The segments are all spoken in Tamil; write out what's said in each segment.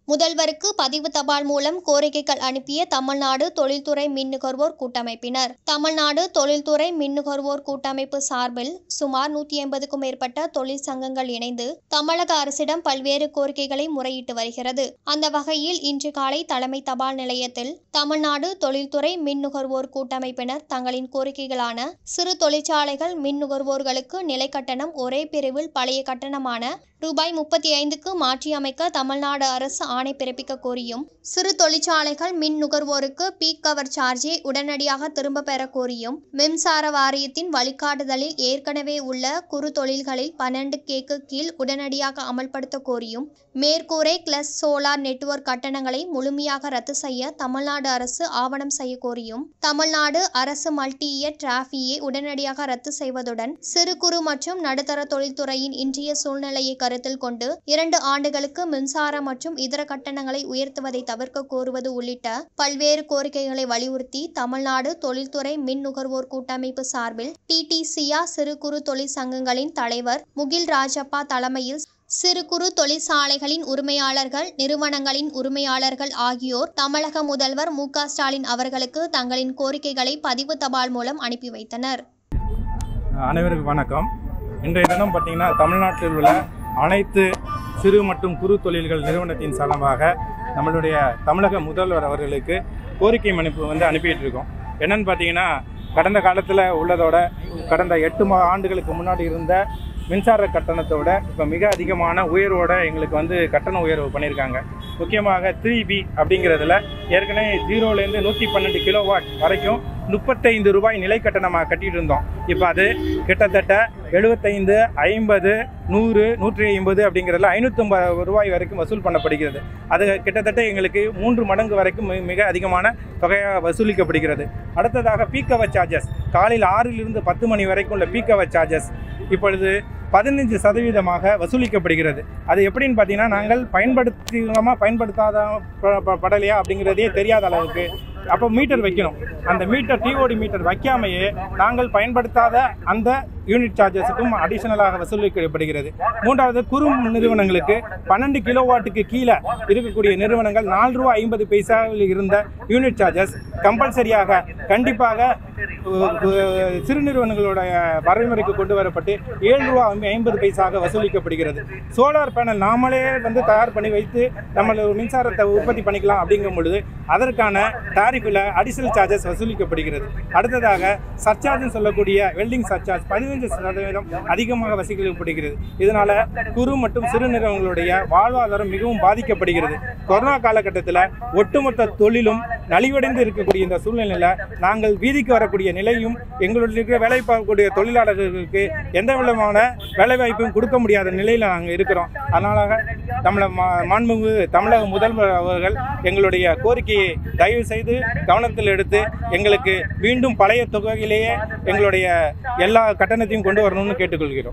முதல்வருக்கு பதிவு தபால் மூலம் கோரிக்கைகள் அனுப்பிய தமிழ்நாடு தொழில்துறை மின் நுகர்வோர் கூட்டமைப்பினர் தமிழ்நாடு தொழில்துறை மின் நுகர்வோர் கூட்டமைப்பு சார்பில் சுமார் நூற்றி ஐம்பதுக்கும் மேற்பட்ட தொழில் சங்கங்கள் இணைந்து தமிழக அரசிடம் பல்வேறு கோரிக்கைகளை முறையிட்டு வருகிறது அந்த வகையில் இன்று காலை தலைமை தபால் நிலையத்தில் தமிழ்நாடு தொழில்துறை மின் நுகர்வோர் கூட்டமைப்பினர் தங்களின் கோரிக்கைகளான சிறு தொழிற்சாலைகள் மின் நுகர்வோர்களுக்கு நிலை கட்டணம் ஒரே பிரிவில் பழைய கட்டணமான ரூபாய் முப்பத்தி ஐந்துக்கு மாற்றியமைக்க தமிழ்நாடு அரசு ஆணை பிறப்பிக்க கோரியும் சிறு தொழிற்சாலைகள் மின் நுகர்வோருக்கு பீக் கவர் சார்ஜை உடனடியாக திரும்ப பெற கோரியும் மின்சார வாரியத்தின் வழிகாட்டுதலில் ஏற்கனவே உள்ள குறு தொழில்களில் பன்னெண்டு கேக்கு கீழ் உடனடியாக அமல்படுத்த கோரியும் மேற்கூரை கிளஸ் சோலார் நெட்வொர்க் கட்டணங்களை முழுமையாக ரத்து செய்ய தமிழ்நாடு அரசு ஆவணம் செய்ய கோரியும் தமிழ்நாடு அரசு மல்டி இயர் டிராஃபியை உடனடியாக ரத்து செய்வதுடன் சிறு குறு மற்றும் நடுத்தர தொழில்துறையின் இன்றைய சூழ்நிலையை கருத்தில் கொண்டு இரண்டு ஆண்டுகளுக்கு மின்சாரம் மற்றும் இதர கட்டணங்களை உயர்த்துவதை தவிர்க்க கோருவது உள்ளிட்ட பல்வேறு கோரிக்கைகளை வலியுறுத்தி தமிழ்நாடு தொழில்துறை மின் நுகர்வோர் கூட்டமைப்பு சார்பில் டிடிசியா சிறு குறு தொழிற் சங்கங்களின் தலைவர் முகில் ராஜப்பா தலைமையில் சிறு குறு தொழிற்சாலைகளின் உரிமையாளர்கள் நிறுவனங்களின் உரிமையாளர்கள் ஆகியோர் தமிழக முதல்வர் மு க ஸ்டாலின் அவர்களுக்கு தங்களின் கோரிக்கைகளை பதிவு தபால் மூலம் அனுப்பி வைத்தனர் அனைவருக்கும் வணக்கம் இன்றைய தினம் பார்த்தீங்கன்னா தமிழ்நாட்டில் உள்ள அனைத்து சிறு மற்றும் குறு தொழில்கள் நிறுவனத்தின் சார்பாக நம்மளுடைய தமிழக முதல்வர் அவர்களுக்கு கோரிக்கை மனுப்பு வந்து அனுப்பிட்டு இருக்கோம் என்னன்னு பார்த்தீங்கன்னா கடந்த காலத்தில் உள்ளதோட கடந்த எட்டு மா ஆண்டுகளுக்கு முன்னாடி இருந்த மின்சார கட்டணத்தோட இப்போ மிக அதிகமான உயர்வோட எங்களுக்கு வந்து கட்டண உயர்வு பண்ணியிருக்காங்க முக்கியமாக த்ரீ பி அப்படிங்கிறதுல ஏற்கனவே ஜீரோலேருந்து நூற்றி பன்னெண்டு கிலோ வாட் வரைக்கும் முப்பத்தைந்து ரூபாய் நிலை கட்டணமாக கட்டிட்டு இருந்தோம் இப்போ அது கிட்டத்தட்ட எழுபத்தைந்து ஐம்பது நூறு நூற்றி ஐம்பது அப்படிங்கிறதுல ஐநூற்றம்பது ரூபாய் வரைக்கும் வசூல் பண்ணப்படுகிறது அது கிட்டத்தட்ட எங்களுக்கு மூன்று மடங்கு வரைக்கும் மி- மிக அதிகமான தொகையாக வசூலிக்கப்படுகிறது அடுத்ததாக பீக் அவர் சார்ஜஸ் காலையில் ஆறிலிருந்து பத்து மணி வரைக்கும் உள்ள பீக் அவர் சார்ஜஸ் இப்பொழுது பதினஞ்சு சதவீதமாக வசூலிக்கப்படுகிறது அது எப்படின்னு பார்த்தீங்கன்னா நாங்கள் பயன்படுத்தினோமா பயன்படுத்தாத ப- ப- படலையா அப்படிங்கிறதே தெரியாத அளவுக்கு அப்போ மீட்டர் வைக்கணும் அந்த மீட்டர் டிஓடி மீட்டர் வைக்காமையே நாங்கள் பயன்படுத்தாத அந்த யூனிட் சார்ஜஸுக்கும் அடிஷனலாக வசூலிக்கப்படுகிறது மூன்றாவது குறு நிறுவனங்களுக்கு பன்னெண்டு கிலோ வாட்டுக்கு கீழே இருக்கக்கூடிய நிறுவனங்கள் நாலு ரூபா ஐம்பது பைசாவில் இருந்த யூனிட் சார்ஜஸ் கம்பல்சரியாக கண்டிப்பாக அஹ், அஹ், சிறு நிறுவனங்களுடைய வரைமுறைக்கு கொண்டு வரப்பட்டு ஏழு ரூபா ஐம்பது பைசாக வசூலிக்கப்படுகிறது சோலார் பேனல் நாமளே வந்து தயார் பண்ணி வைத்து நம்ம மின்சாரத்தை உற்பத்தி பண்ணிக்கலாம் அப்படிங்கும் பொழுது அதற்கான டாரிஃபில் அடிஷனல் சார்ஜஸ் வசூலிக்கப்படுகிறது அடுத்ததாக சர்ச்சார்ஜ்னு சொல்லக்கூடிய வெல்டிங் சர்ச்சார்ஜ் பதினஞ்சு சதவீதம் அதிகமாக வசூலிக்கப்படுகிறது இதனால குறு மற்றும் சிறு நிறுவனங்களுடைய வாழ்வாதாரம் மிகவும் பாதிக்கப்படுகிறது கொரோனா காலகட்டத்தில் ஒட்டுமொத்த தொழிலும் நலிவடைந்து இருக்கக்கூடிய இந்த சூழ்நிலையில் நாங்கள் வீதிக்கு வரக்கூடிய நிலையும் எங்களுடைய இருக்கிற வேலை பார்க்கக்கூடிய தொழிலாளர்களுக்கு எந்த விதமான வேலை வாய்ப்பும் கொடுக்க முடியாத நிலையில் நாங்கள் இருக்கிறோம் அதனால நம்மள மா- மாண்புமிகு தமிழக முதல்வர் அவர்கள் எங்களுடைய கோரிக்கையை தயவு செய்து கவனத்தில் எடுத்து எங்களுக்கு மீண்டும் பழைய தொகையிலேயே எங்களுடைய எல்லா கட்டணத்தையும் கொண்டு வரணும்னு கேட்டுக்கொள்கிறோம்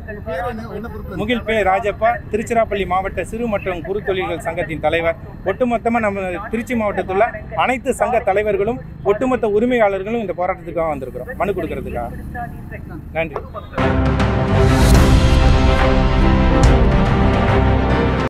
முகில் பே ராஜப்பா திருச்சிராப்பள்ளி மாவட்ட சிறு மற்றும் குறு தொழில்கள் சங்கத்தின் தலைவர் ஒட்டுமொத்தமாக நம்ம திருச்சி மாவட்டத்தில் உள்ள அனைத்து சங்க தலைவர்களும் ஒட்டுமொத்த உரிமையாளர்களும் இந்த போராட்டத்துக்காக வந்திருக்கிறோம் மனு கொடுக்கறதுக்காக நன்றி